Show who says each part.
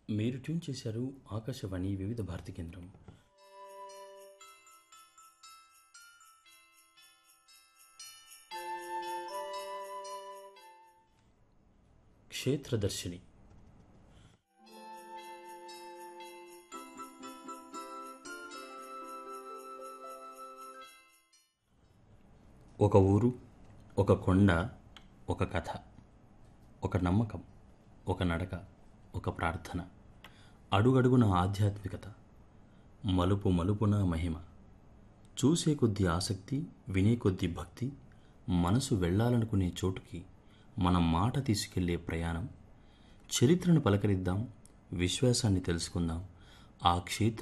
Speaker 1: మీరు ట్యూన్ చేశారు ఆకాశవాణి వివిధ భారతి కేంద్రం క్షేత్రదర్శిని ఒక ఊరు ఒక కొండ ఒక కథ ఒక నమ్మకం ఒక నడక ఒక ప్రార్థన అడుగడుగున ఆధ్యాత్మికత మలుపు మలుపున మహిమ చూసే కొద్దీ ఆసక్తి వినే కొద్దీ భక్తి మనసు వెళ్ళాలనుకునే చోటుకి మన మాట తీసుకెళ్లే ప్రయాణం చరిత్రను పలకరిద్దాం విశ్వాసాన్ని తెలుసుకుందాం ఆ క్షేత్ర